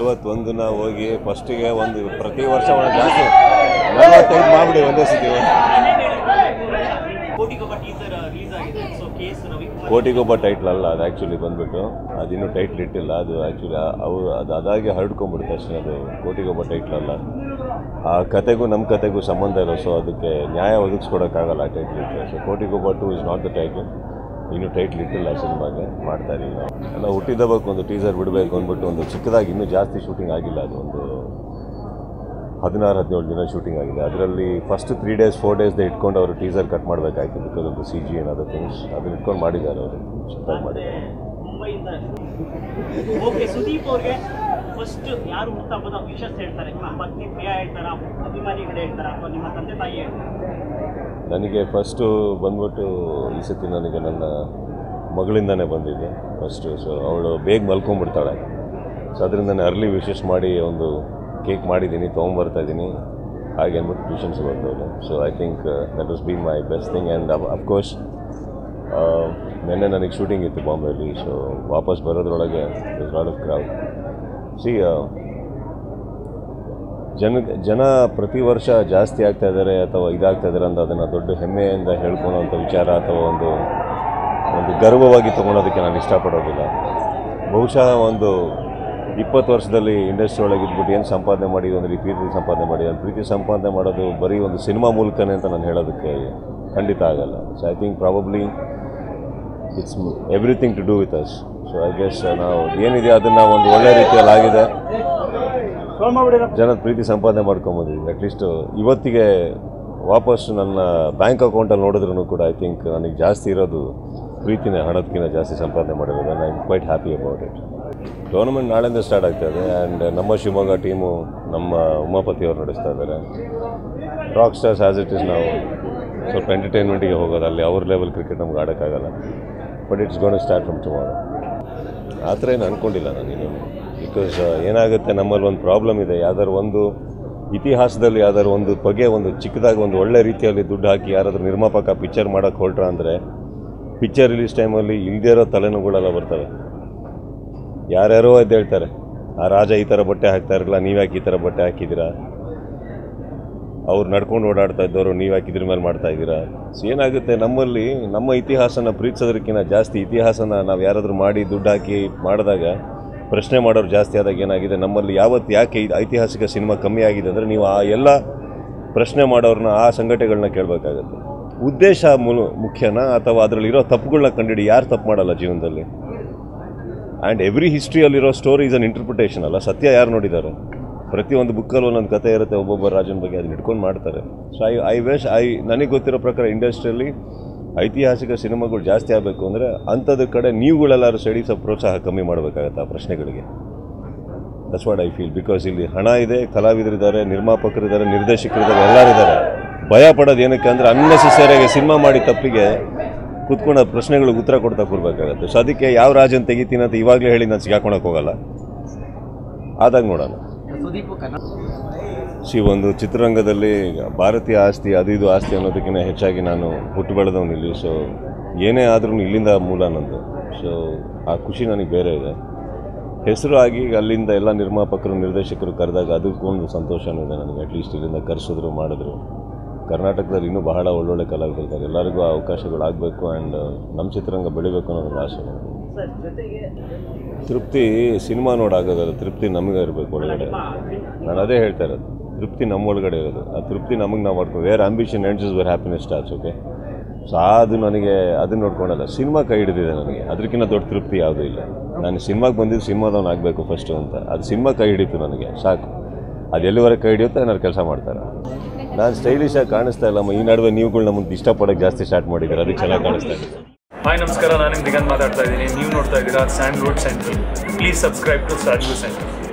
ಐವತ್ತೊಂದನ್ನ ಹೋಗಿ ಫಸ್ಟಿಗೆ ಒಂದು ಪ್ರತಿ ವರ್ಷ ಒಂದು ಜಾಸ್ತಿ ನಲವತ್ತೈದು ಮಾಡಿಬಿಡಿ ಒಂದೇ ಸತಿ ಕೋಟಿಗೊಬ್ಬ ಟೀಸರ್ ರಿಲೀಸ್ ಆಗಿದೆ so K S Ravikumar Kotigobba title ಅಲ್ಲ ಅದು ಆ್ಯಕ್ಚುಲಿ ಬಂದ್ಬಿಟ್ಟು ಅದಿನ್ನೂ ಟೈಟ್ಲ್ ಇಟ್ಟಿಲ್ಲ ಅದು ಆ್ಯಕ್ಚುಲಿ ಅವರು ಅದು ಅದಾಗಿ ಹರಡ್ಕೊಂಡ್ಬಿಡುತ್ತೆ ಅಷ್ಟೇ ಅದು ಕೋಟಿಗೊಬ್ಬ ಟೈಟ್ಲ್ ಅಲ್ಲ ಆ ಕತೆಗೂ ನಮ್ಮ ಕತೆಗೂ ಸಂಬಂಧ ಇಲ್ಲ ಸೊ ಅದಕ್ಕೆ ನ್ಯಾಯ ಒದಗಿಸ್ಕೊಡೋಕ್ಕಾಗಲ್ಲ ಆ ಟೈಟ್ಲ್ ಇಟ್ಟರೆ so Kotigobba two is not the title ಇನ್ನೂ ಟೈಟ್ಲ್ ಇಟ್ಟಿಲ್ಲ ಸಿನಿಮಾಗೆ ಮಾಡ್ತಾ ಇದೀವಿ ನಾವು ಎಲ್ಲ ಹುಟ್ಟಿದಬ್ಬಕ್ಕೆ ಒಂದು ಟೀಸರ್ ಬಿಡಬೇಕು ಅಂದ್ಬಿಟ್ಟು ಒಂದು ಚಿಕ್ಕದಾಗಿ ಇನ್ನೂ ಜಾಸ್ತಿ ಶೂಟಿಂಗ್ ಆಗಿಲ್ಲ ಅದು ಒಂದು ಹದಿನಾರು ಹದಿನೇಳು ದಿನ ಶೂಟಿಂಗ್ ಆಗಿದೆ ಅದರಲ್ಲಿ ಫಸ್ಟ್ ತ್ರೀ ಡೇಸ್ ಫೋರ್ ಡೇಸ್ದೇ ಇಟ್ಕೊಂಡು ಅವರು ಟೀಸರ್ ಕಟ್ ಮಾಡಬೇಕಾಯ್ತು because of the C G ಏನ್ ಅದರ್ ಥಿಂಗ್ಸ್ ಅದನ್ನ ಇಟ್ಕೊಂಡು ಮಾಡಿದ್ದಾರೆ ಅವರು ಚಿಕ್ಕದಾಗಿ ಮಾಡಿದ್ದಾರೆ ಮುಂಬೈಯಿಂದ ಓಕೆ ಸುದೀಪ್ ಅವ್ರಿಗೆ ಫಸ್ಟ್ ಯಾರು ಹುಟ್ಟುಹಬ್ಬದ ವಿಶಸ್ ಹೇಳ್ತಾರೆ ನಿಮ್ಮ ಪತ್ನಿ ಪ್ರಿಯಾ ಹೇಳ್ತಾರ ಅಭಿಮಾನಿಗಳು ಹೇಳ್ತಾರ ಅಥವಾ ನಿಮ್ಮ ತಂದೆ ತಾಯಿ ಹೇಳ್ತಾರ ನನಗೆ ಫಸ್ಟು ಬಂದ್ಬಿಟ್ಟು ಈ ಸತಿ ನನಗೆ ನನ್ನ ಮಗಳಿಂದನೇ ಬಂದಿದ್ದು ಫಸ್ಟು ಸೊ ಅವಳು ಬೇಗ ಮಲ್ಕೊಂಡ್ಬಿಡ್ತಾಳೆ ಸೊ ಅದರಿಂದನೇ ಅರ್ಲಿ ವಿಶಸ್ ಮಾಡಿ ಒಂದು ಕೇಕ್ ಮಾಡಿದ್ದೀನಿ ತೊಗೊಂಬರ್ತಾ ಇದ್ದೀನಿ ಹಾಗೆ ಅಂದ್ಬಿಟ್ಟು ಟ್ಯೂಷನ್ಸ್ ಬರ್ತವಳು so I think that was been my best thing and of course ನಿನ್ನೆ ನನಗೆ ಶೂಟಿಂಗ್ ಇತ್ತು ಬಾಂಬೆಯಲ್ಲಿ ಸೊ ವಾಪಸ್ ಬರೋದ್ರೊಳಗೆ is lot of crowd see ಜನ ಜನ ಪ್ರತಿ ವರ್ಷ ಜಾಸ್ತಿ ಆಗ್ತಾ ಇದ್ದಾರೆ ಅಥವಾ ಇದಾಗ್ತಾ ಇದ್ದಾರೆ ಅಂತ ಅದನ್ನು ದೊಡ್ಡ ಹೆಮ್ಮೆಯಿಂದ ಹೇಳ್ಕೊಳೋಂಥ ವಿಚಾರ ಅಥವಾ ಒಂದು ಒಂದು ಗರ್ವವಾಗಿ ತೊಗೊಳೋದಕ್ಕೆ ನಾನು ಇಷ್ಟಪಡೋದಿಲ್ಲ ಬಹುಶಃ ಒಂದು ಇಪ್ಪತ್ತು ವರ್ಷದಲ್ಲಿ ಇಂಡಸ್ಟ್ರಿ ಒಳಗೆ ಇದ್ಬಿಟ್ಟು ಏನು ಸಂಪಾದನೆ ಮಾಡಿ ಅಂದರೆ ಈ ಪ್ರೀತಿ ಸಂಪಾದನೆ ಮಾಡಿ ಅದು ಪ್ರೀತಿ ಸಂಪಾದನೆ ಮಾಡೋದು ಬರೀ ಒಂದು ಸಿನಿಮಾ ಮೂಲಕನೇ ಅಂತ ನಾನು ಹೇಳೋದಕ್ಕೆ ಖಂಡಿತ ಆಗಲ್ಲ so I think probably it's everything to do with us so I guess ನಾವು ಏನಿದೆ ಅದನ್ನು ಒಂದು ಒಳ್ಳೆ ರೀತಿಯಲ್ಲಿ ಆಗಿದೆ ಜನದ ಪ್ರೀತಿ ಸಂಪಾದನೆ ಮಾಡ್ಕೊಂಬಂದಿದ್ದೀವಿ ಅಟ್ಲೀಸ್ಟ್ ಇವತ್ತಿಗೆ ವಾಪಸ್ ನನ್ನ ಬ್ಯಾಂಕ್ ಅಕೌಂಟಲ್ಲಿ ನೋಡಿದ್ರೂ ಕೂಡ ಐ ಥಿಂಕ್ ನನಗೆ ಜಾಸ್ತಿ ಇರೋದು ಪ್ರೀತಿನೇ ಹಣದಕ್ಕಿಂತ ಜಾಸ್ತಿ ಸಂಪಾದನೆ ಮಾಡಿರೋದು I am quite happy about it tournament ನಾಳೆಯಿಂದ ಸ್ಟಾರ್ಟ್ ಆಗ್ತಾ ಇದೆ ಆ್ಯಂಡ್ ನಮ್ಮ ಶಿವಮೊಗ್ಗ ಟೀಮು ನಮ್ಮ ಉಮಾಪತಿ ಅವರು ನಡೆಸ್ತಾ ಇದ್ದಾರೆ rock stars as it is ನಾವು ಸ್ವಲ್ಪ ಎಂಟರ್ಟೈನ್ಮೆಂಟಿಗೆ ಹೋಗೋದು ಅಲ್ಲಿ ಅವ್ರ ಲೆವೆಲ್ ಕ್ರಿಕೆಟ್ ನಮ್ಗೆ ಆಡೋಕ್ಕಾಗಲ್ಲ but it's gonna start from tomorrow ಆ ಥರ ಏನು ಅಂದ್ಕೊಂಡಿಲ್ಲ ನಾನಿನ್ನು ಬಿಕಾಸ್ ಏನಾಗುತ್ತೆ ನಮ್ಮಲ್ಲಿ ಒಂದು ಪ್ರಾಬ್ಲಮ್ ಇದೆ ಯಾವ್ದಾದ್ರು ಒಂದು ಇತಿಹಾಸದಲ್ಲಿ ಯಾವ್ದಾದ್ರು ಒಂದು ಬಗೆ ಒಂದು ಚಿಕ್ಕದಾಗಿ ಒಂದು ಒಳ್ಳೆ ರೀತಿಯಲ್ಲಿ ದುಡ್ಡು ಹಾಕಿ ಯಾರಾದರೂ ನಿರ್ಮಾಪಕ ಪಿಕ್ಚರ್ ಮಾಡೋಕ್ಕೆ ಹೊರಟ್ರ ಅಂದರೆ ಪಿಕ್ಚರ್ ರಿಲೀಸ್ ಟೈಮಲ್ಲಿ ಇಲ್ಲದೇ ಇರೋ ತಲೆನೋವುಗಳೆಲ್ಲ ಬರ್ತವೆ ಯಾರ್ಯಾರೋ ಎದ್ದು ಹೇಳ್ತಾರೆ ಆ ರಾಜ ಈ ಥರ ಬಟ್ಟೆ ಹಾಕ್ತಾ ಇರಲಿಲ್ಲ ನೀವು ಯಾಕೆ ಈ ಥರ ಬಟ್ಟೆ ಹಾಕಿದ್ದೀರಾ ಅವ್ರು ನಡ್ಕೊಂಡು ಓಡಾಡ್ತಾ ಇದ್ದವರು ನೀವು ಯಾಕೆ ಇದ್ರ ಮೇಲೆ ಮಾಡ್ತಾ ಇದ್ದೀರಾ ಸೊ ಏನಾಗುತ್ತೆ ನಮ್ಮಲ್ಲಿ ನಮ್ಮ ಇತಿಹಾಸನ ಪ್ರೀತಿಸೋದಕ್ಕಿಂತ ಜಾಸ್ತಿ ಇತಿಹಾಸನ ನಾವು ಯಾರಾದರೂ ಮಾಡಿ ದುಡ್ಡು ಹಾಕಿ ಮಾಡಿದಾಗ ಪ್ರಶ್ನೆ ಮಾಡೋರು ಜಾಸ್ತಿ ಆದಾಗ ಏನಾಗಿದೆ ನಮ್ಮಲ್ಲಿ ಯಾವತ್ತು ಯಾಕೆ ಇದು ಐತಿಹಾಸಿಕ ಸಿನಿಮಾ ಕಮ್ಮಿ ಆಗಿದೆ ಅಂದರೆ ನೀವು ಆ ಎಲ್ಲ ಪ್ರಶ್ನೆ ಮಾಡೋರನ್ನ ಆ ಸಂಘಟನೆಗಳನ್ನ ಕೇಳಬೇಕಾಗತ್ತೆ ಉದ್ದೇಶ ಮುಲು ಮುಖ್ಯನಾ ಅಥವಾ ಅದರಲ್ಲಿರೋ ತಪ್ಪುಗಳನ್ನ ಕಂಡುಹಿಡಿ ಯಾರು ತಪ್ಪು ಮಾಡಲ್ಲ ಜೀವನದಲ್ಲಿ ಆ್ಯಂಡ್ ಎವ್ರಿ ಹಿಸ್ಟ್ರಿಯಲ್ಲಿರೋ ಸ್ಟೋರಿ ಇಸ್ ಅನ್ ಇಂಟರ್ಪ್ರಿಟೇಷನ್ ಅಲ್ಲ ಸತ್ಯ ಯಾರು ನೋಡಿದ್ದಾರೆ ಪ್ರತಿಯೊಂದು ಬುಕ್ಕಲ್ಲಿ ಒಂದೊಂದು ಕತೆ ಇರುತ್ತೆ ಒಬ್ಬೊಬ್ಬ ರಾಜನ ಬಗ್ಗೆ ಅದನ್ನ ಇಟ್ಕೊಂಡು ಮಾಡ್ತಾರೆ so I I wish I ನನಗೆ ಗೊತ್ತಿರೋ ಪ್ರಕಾರ ಇಂಡಸ್ಟ್ರಿಯಲ್ಲಿ ಐತಿಹಾಸಿಕ ಸಿನಿಮಾಗಳು ಜಾಸ್ತಿ ಆಗಬೇಕು ಅಂದರೆ ಅಂಥದ್ರ ಕಡೆ ನೀವುಗಳೆಲ್ಲರೂ ಸೈಡಿ ಸ್ವಲ್ಪ ಪ್ರೋತ್ಸಾಹ ಕಮ್ಮಿ ಮಾಡಬೇಕಾಗತ್ತೆ ಆ ಪ್ರಶ್ನೆಗಳಿಗೆ that's what I feel because ಇಲ್ಲಿ ಹಣ ಇದೆ ಕಲಾವಿದರಿದ್ದಾರೆ ನಿರ್ಮಾಪಕರಿದ್ದಾರೆ ನಿರ್ದೇಶಕರಿದ್ದಾರೆ ಎಲ್ಲರಿದ್ದಾರೆ ಭಯ ಪಡೋದು ಏನಕ್ಕೆ ಅಂದರೆ ಅನ್ನೆಸೆಸರಿಯಾಗಿ ಸಿನಿಮಾ ಮಾಡಿ ತಪ್ಪಿಗೆ ಕೂತ್ಕೊಂಡು ಆ ಪ್ರಶ್ನೆಗಳಿಗೆ ಉತ್ತರ ಕೊಡ್ತಾ ಕೂರ್ಬೇಕಾಗತ್ತೆ ಸೊ ಅದಕ್ಕೆ ಯಾವ ರಾಜನ್ ತೆಗಿತೀನಿ ಅಂತ ಇವಾಗಲೇ ಹೇಳಿ ನಾನು ಸಿಗಾಕೊಳಕ್ಕೆ ಹೋಗಲ್ಲ ಆದಾಗ ನೋಡೋಣ ಸುದೀಪ್ ಕನ್ನಡ ಸಿ ಒಂದು ಚಿತ್ರರಂಗದಲ್ಲಿ ಭಾರತೀಯ ಆಸ್ತಿ ಅದು ಇದು ಆಸ್ತಿ ಅನ್ನೋದಕ್ಕಿಂತ ಹೆಚ್ಚಾಗಿ ನಾನು ಹುಟ್ಟು ಬೆಳೆದವನು ಇಲ್ಲಿ ಸೊ ಏನೇ ಆದ್ರೂ ಇಲ್ಲಿಂದ ಮೂಲ ನಂದು ಸೊ ಆ ಖುಷಿ ನನಗೆ ಬೇರೆ ಇದೆ ಹೆಸರು ಆಗಿ ಅಲ್ಲಿಂದ ಎಲ್ಲ ನಿರ್ಮಾಪಕರು ನಿರ್ದೇಶಕರು ಕರೆದಾಗ ಅದಕ್ಕೊಂದು ಸಂತೋಷನೂ ಇದೆ ನನಗೆ ಅಟ್ಲೀಸ್ಟ್ ಇಲ್ಲಿಂದ ಕರೆಸಿದ್ರು ಮಾಡಿದ್ರು ಕರ್ನಾಟಕದಲ್ಲಿ ಇನ್ನೂ ಬಹಳ ಒಳ್ಳೊಳ್ಳೆ ಕಲಾವಿದರಿದ್ದಾರೆ ಎಲ್ಲರಿಗೂ ಆ ಅವಕಾಶಗಳು ಆಗಬೇಕು ಆ್ಯಂಡ್ ನಮ್ಮ ಚಿತ್ರರಂಗ ಬೆಳಿಬೇಕು ಅನ್ನೋದು ಆಸೆ ನನಗೆ ಸರ್ ಜೊತೆಗೆ ತೃಪ್ತಿ ಸಿನಿಮಾ ನೋಡಾಗೋದಲ್ಲ ತೃಪ್ತಿ ನಮಗೆ ಇರಬೇಕು ಒಳಗಡೆ ನಾನು ಅದೇ ಹೇಳ್ತಾ ಇರೋದು ತೃಪ್ತಿ ನಮ್ಮ ಒಳಗಡೆ ಇರೋದು ಆ ತೃಪ್ತಿ ನಮಗೆ ನಾವು ಮಾಡ್ಕೊ where ambition ends is where happiness starts okay so ಅದು ನನಗೆ ಅದನ್ನ ನೋಡ್ಕೊಳಲ್ಲ ಸಿನಿಮಾ ಕೈ ಹಿಡಿದಿದೆ ನನಗೆ ಅದಕ್ಕಿಂತ ದೊಡ್ಡ ತೃಪ್ತಿ ಯಾವುದೂ ಇಲ್ಲ ನಾನು ಸಿನಿಮಾಗೆ ಬಂದಿದ್ದು ಸಿನಿಮಾದವನು ಆಗಬೇಕು ಫಸ್ಟು ಅಂತ ಅದು ಸಿನಿಮಾ ಕೈ ಹಿಡಿತು ನನಗೆ ಸಾಕು ಅದು ಎಲ್ಲಿವರೆಗೆ ಕೈ ಹಿಡಿಯುತ್ತೆ ಏನಾದ್ರು ಕೆಲಸ ಮಾಡ್ತಾರೆ ನಾನು ಸ್ಟೈಲಿಶಾಗಿ ಕಾಣಿಸ್ತಾ ಇಲ್ಲಮ್ಮ ಈ ನಡುವೆ ನೀವುಗಳು ನಮ್ಮನ್ನು ಇಷ್ಟಪಡೋಕ್ಕೆ ಜಾಸ್ತಿ ಸ್ಟಾರ್ಟ್ ಮಾಡಿದ್ದಾರೆ ಅದಕ್ಕೆ ಚೆನ್ನಾಗಿ ಕಾಣಿಸ್ತಾ ಇದೆ ಹಾಯ್ ನಮಸ್ಕಾರ ನಾನು ದಿಗಂತ್ ಮಾತಾಡ್ತಾ ಇದ್ದೀನಿ ನೀವು ನೋಡ್ತಾ ಇದ್ದೀರಾ sand road central please subscribe to start central